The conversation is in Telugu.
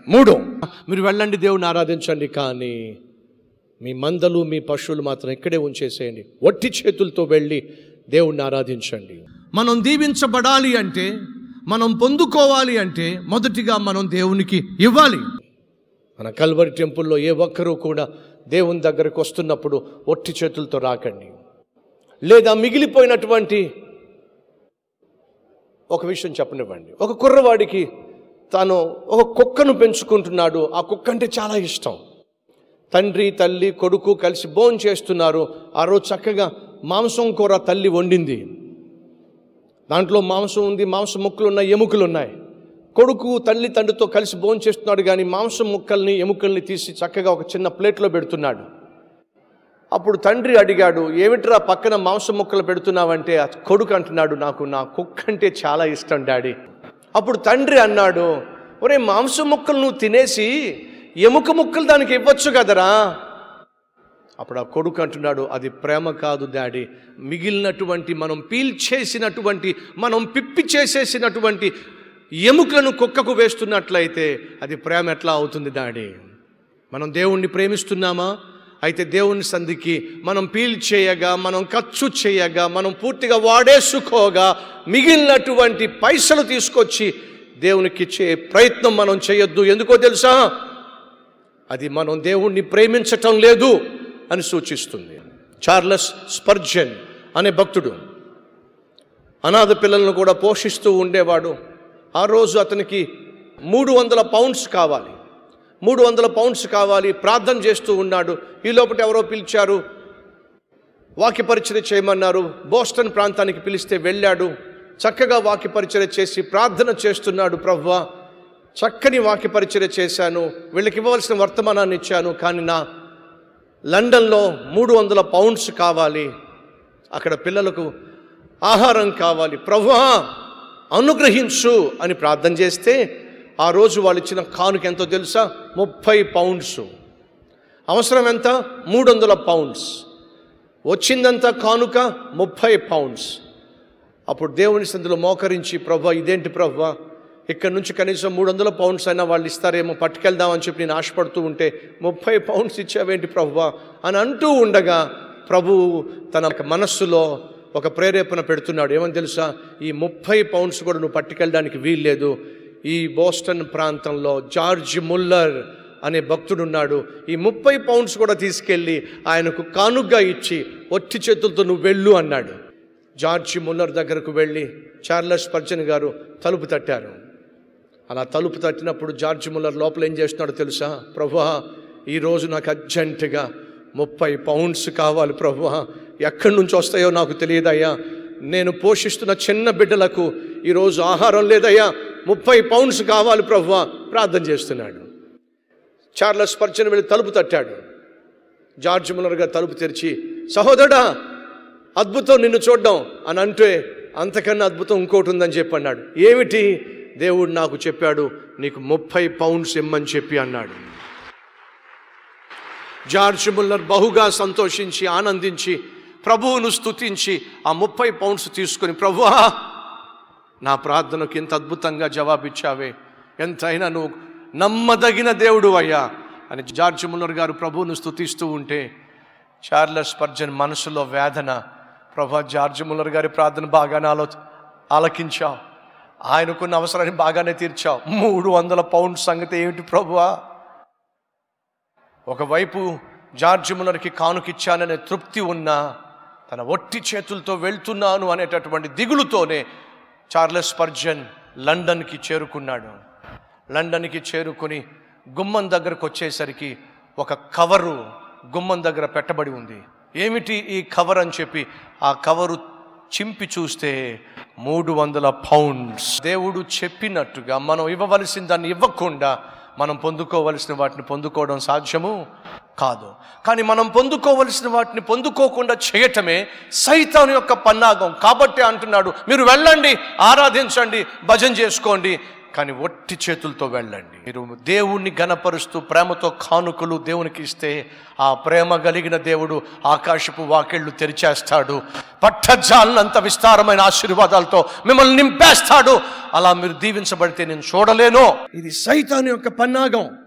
మూడు మీరు వెళ్ళండి దేవుని ఆరాధించండి కానీ మీ మందలు మీ పశువులు మాత్రం ఇక్కడే ఉంచేసేయండి వట్టి చేతులతో వెళ్ళి దేవుణ్ణి ఆరాధించండి మనం దీవించబడాలి అంటే మనం పొందుకోవాలి అంటే మొదటిగా మనం దేవునికి ఇవ్వాలి మన కల్వరి టెంపుల్లో ఏ ఒక్కరూ కూడా దేవుని దగ్గరకు వస్తున్నప్పుడు ఒట్టి చేతులతో రాకండి లేదా మిగిలిపోయినటువంటి ఒక విషయం చెప్పనివ్వండి ఒక కుర్రవాడికి తాను ఒక కుక్కను పెంచుకుంటున్నాడు ఆ కుక్క అంటే చాలా ఇష్టం తండ్రి తల్లి కొడుకు కలిసి భోజనం చేస్తున్నారు ఆ రోజు చక్కగా మాంసం కూర తల్లి వండింది దాంట్లో మాంసం ఉంది మాంసం ముక్కలు ఉన్నాయి ఎముకలు ఉన్నాయి కొడుకు తల్లి తండ్రితో కలిసి భోజనం చేస్తున్నాడు కానీ మాంసం ముక్కల్ని ఎముకల్ని తీసి చక్కగా ఒక చిన్న ప్లేట్లో పెడుతున్నాడు అప్పుడు తండ్రి అడిగాడు ఏమిట్రా పక్కన మాంసం ముక్కలు పెడుతున్నావంటే ఆ కొడుకు అంటున్నాడు నాకు నా కుక్క అంటే చాలా ఇష్టం డాడీ అప్పుడు తండ్రి అన్నాడు ఒరే మాంసం ముక్కలు నువ్వు తినేసి ఎముక ముక్కలు దానికి ఇవ్వచ్చు కదరా అప్పుడు ఆ కొడుకు అంటున్నాడు అది ప్రేమ కాదు డాడీ మిగిలినటువంటి మనం పీల్చేసినటువంటి మనం పిప్పి చేసేసినటువంటి ఎముకలను కుక్కకు వేస్తున్నట్లయితే అది ప్రేమ ఎట్లా అవుతుంది డాడీ మనం దేవుణ్ణి ప్రేమిస్తున్నామా అయితే దేవుని సంధికి మనం పీల్ చేయగా మనం ఖర్చు చేయగా మనం పూర్తిగా వాడేసుకోగా మిగిలినటువంటి పైసలు తీసుకొచ్చి దేవునికి ఇచ్చే ప్రయత్నం మనం చేయొద్దు ఎందుకో తెలుసా అది మనం దేవుణ్ణి ప్రేమించటం లేదు అని సూచిస్తుంది చార్లెస్ స్పర్జన్ అనే భక్తుడు అనాథ పిల్లలను కూడా పోషిస్తూ ఉండేవాడు ఆ రోజు అతనికి మూడు వందల పౌండ్స్ కావాలి మూడు వందల పౌండ్స్ కావాలి ప్రార్థన చేస్తూ ఉన్నాడు ఈ లోపల ఎవరో పిలిచారు వాక్య పరిచయం చేయమన్నారు బోస్టన్ ప్రాంతానికి పిలిస్తే వెళ్ళాడు చక్కగా వాక్య పరిచయం చేసి ప్రార్థన చేస్తున్నాడు ప్రవ్వా చక్కని వాక్య పరిచయం చేశాను వీళ్ళకి ఇవ్వవలసిన వర్తమానాన్ని ఇచ్చాను కానీ నా లండన్లో మూడు వందల పౌండ్స్ కావాలి అక్కడ పిల్లలకు ఆహారం కావాలి ప్రభువా అనుగ్రహించు అని ప్రార్థన చేస్తే ఆ రోజు వాళ్ళు ఇచ్చిన కానుక ఎంతో తెలుసా ముప్పై పౌండ్స్ అవసరం ఎంత మూడు వందల పౌండ్స్ వచ్చిందంతా కానుక ముప్పై పౌండ్స్ అప్పుడు దేవుని సందులో మోకరించి ప్రభు ఇదేంటి ప్రభు ఇక్కడ నుంచి కనీసం మూడు వందల పౌండ్స్ అయినా వాళ్ళు ఇస్తారేమో పట్టుకెళ్దామని చెప్పి నేను ఆశపడుతూ ఉంటే ముప్పై పౌండ్స్ ఇచ్చావేంటి ప్రభు అని అంటూ ఉండగా ప్రభు తన మనస్సులో ఒక ప్రేరేపణ పెడుతున్నాడు ఏమని తెలుసా ఈ ముప్పై పౌండ్స్ కూడా నువ్వు పట్టుకెళ్ళడానికి వీల్లేదు ఈ బోస్టన్ ప్రాంతంలో జార్జ్ ముల్లర్ అనే భక్తుడు ఉన్నాడు ఈ ముప్పై పౌండ్స్ కూడా తీసుకెళ్ళి ఆయనకు కానుగ్గా ఇచ్చి ఒట్టి చేతులతో నువ్వు వెళ్ళు అన్నాడు జార్జి ముల్లర్ దగ్గరకు వెళ్ళి చార్లెస్ పర్జన్ గారు తలుపు తట్టారు అలా తలుపు తట్టినప్పుడు జార్జి ముల్లర్ లోపల ఏం చేస్తున్నాడో తెలుసా ప్రభువా ఈరోజు నాకు అర్జెంటుగా ముప్పై పౌండ్స్ కావాలి ప్రభువా ఎక్కడి నుంచి వస్తాయో నాకు తెలియదయ్యా నేను పోషిస్తున్న చిన్న బిడ్డలకు ఈరోజు ఆహారం లేదయ్యా ముప్పై పౌండ్స్ కావాలి ప్రభువా ప్రార్థన చేస్తున్నాడు చార్లెస్ పర్చన్ వెళ్ళి తలుపు తట్టాడు జార్జ్ ముల్లర్ గారు తలుపు తెరిచి సహోదరుడా అద్భుతం నిన్ను చూడడం అని అంటే అంతకన్నా అద్భుతం ఇంకోటి ఉందని చెప్పి అన్నాడు ఏమిటి దేవుడు నాకు చెప్పాడు నీకు ముప్పై పౌండ్స్ ఇమ్మని చెప్పి అన్నాడు జార్జ్ ముల్లర్ బహుగా సంతోషించి ఆనందించి ప్రభువును స్తుతించి ఆ ముప్పై పౌండ్స్ తీసుకొని ప్రభువా నా ప్రార్థనకు ఎంత అద్భుతంగా జవాబిచ్చావే ఎంతైనా నువ్వు నమ్మదగిన దేవుడు అయ్యా అని జార్జ్ ముల్లర్ గారు ప్రభువును స్తుతిస్తూ ఉంటే చార్లెస్ పర్జన్ మనసులో వేదన ప్రభా జార్జ్ ముల్లర్ గారి ప్రార్థన బాగానే ఆలో ఆలకించావు ఆయనకున్న అవసరాన్ని బాగానే తీర్చావు మూడు వందల పౌండ్ సంగతి ఏమిటి ప్రభువా ఒకవైపు జార్జ్ ముల్లర్కి కానుకిచ్చాననే తృప్తి ఉన్నా తన ఒట్టి చేతులతో వెళ్తున్నాను అనేటటువంటి దిగులుతోనే చార్లెస్ పర్జన్ లండన్కి చేరుకున్నాడు లండన్కి చేరుకుని గుమ్మం దగ్గరకు వచ్చేసరికి ఒక కవరు గుమ్మం దగ్గర పెట్టబడి ఉంది ఏమిటి ఈ కవర్ అని చెప్పి ఆ కవరు చింపి చూస్తే మూడు వందల పౌండ్స్ దేవుడు చెప్పినట్టుగా మనం ఇవ్వవలసిన దాన్ని ఇవ్వకుండా మనం పొందుకోవలసిన వాటిని పొందుకోవడం సాధ్యము కాదు కానీ మనం పొందుకోవలసిన వాటిని పొందుకోకుండా చేయటమే సైతాను యొక్క పన్నాగం కాబట్టి అంటున్నాడు మీరు వెళ్ళండి ఆరాధించండి భజన చేసుకోండి కానీ ఒట్టి చేతులతో వెళ్ళండి మీరు దేవుణ్ణి గనపరుస్తూ ప్రేమతో కానుకలు దేవునికి ఇస్తే ఆ ప్రేమ కలిగిన దేవుడు ఆకాశపు వాకిళ్ళు తెరిచేస్తాడు పట్టజాలనంత విస్తారమైన ఆశీర్వాదాలతో మిమ్మల్ని నింపేస్తాడు అలా మీరు దీవించబడితే నేను చూడలేను ఇది సైతాన్ యొక్క పన్నాగం